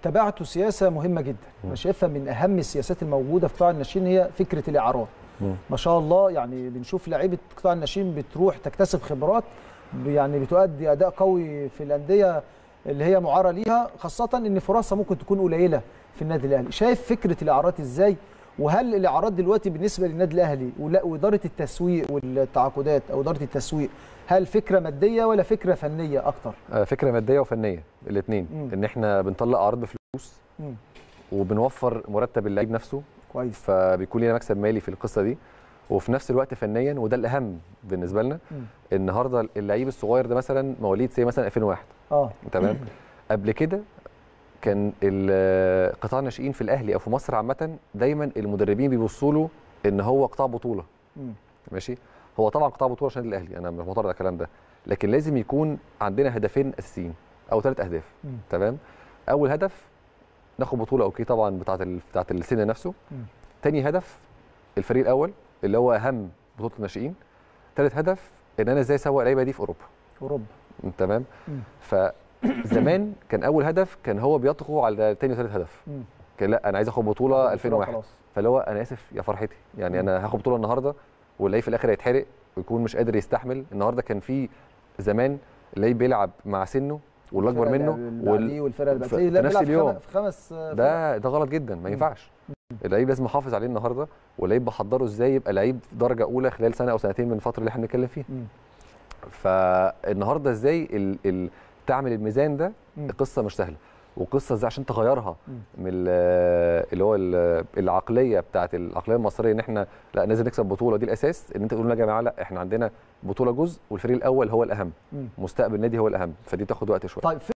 تبعتوا سياسه مهمه جدا انا شايفها من اهم السياسات الموجوده في قطاع الناشئين هي فكره الاعارات ما شاء الله يعني بنشوف لعيبه قطاع الناشئين بتروح تكتسب خبرات يعني بتؤدي اداء قوي في الانديه اللي هي معاره ليها خاصه ان فرصها ممكن تكون قليله في النادي الاهلي شايف فكره الاعارات ازاي وهل الاعارات دلوقتي بالنسبه للنادي الاهلي ولا- واداره التسويق والتعاقدات او اداره التسويق هل فكره ماديه ولا فكره فنيه اكتر آه، فكره ماديه وفنيه الاثنين مم. ان احنا بنطلع عرض بفلوس مم. وبنوفر مرتب اللعيب نفسه كويس فبيكون لنا مكسب مالي في القصه دي وفي نفس الوقت فنيا وده الاهم بالنسبه لنا مم. النهارده اللعيب الصغير ده مثلا مواليد زي مثلا 2001 اه تمام قبل كده كان ال- قطاع الناشئين في الاهلي او في مصر عامه دايما المدربين بيبصوا له ان هو قطاع بطوله مم. ماشي هو طبعا قطاع بطوله عشان النادي الاهلي انا مش معترض على الكلام ده لكن لازم يكون عندنا هدفين اساسيين او ثلاث اهداف مم. تمام اول هدف ناخد بطوله اوكي طبعا بتاعه ال... بتاعه السن نفسه مم. تاني هدف الفريق الاول اللي هو اهم بطوله الناشئين ثالث هدف ان انا ازاي اسوق اللعيبه دي في اوروبا اوروبا تمام مم. فزمان كان اول هدف كان هو بيطغوا على تاني وثالث هدف مم. كان لا انا عايز اخد بطوله 2001 خلاص فاللي هو انا اسف يا فرحتي يعني مم. انا هاخد بطوله النهارده واللعيب في الاخر هيتحرق ويكون مش قادر يستحمل النهارده كان في زمان اللعيب بيلعب مع سنه والاكبر الفرقة منه اللي وال... بعديه والفرقه اللي في- بعديه في لا نفس بيلعب في اليوم. خمس- في خمس آه، فرق. ده ده غلط جدا ما ينفعش اللعيب لازم احافظ عليه النهارده واللعيب بحضره ازاي يبقى لعيب درجه اولى خلال سنه او سنتين من الفتره اللي احنا بنتكلم فيها مم. فالنهارده ازاي ال... ال... تعمل الميزان ده مم. قصه مش سهله وقصه ازاي عشان تغيرها مم. من ال- اللي هو ال- العقليه بتاعت العقليه المصريه ان احنا لا لازم نكسب بطوله دي الاساس ان انت تقول يا جماعه لا احنا عندنا بطوله جزء والفريق الاول هو الاهم مم. مستقبل النادي هو الاهم فدي بتاخد وقت شويه طيب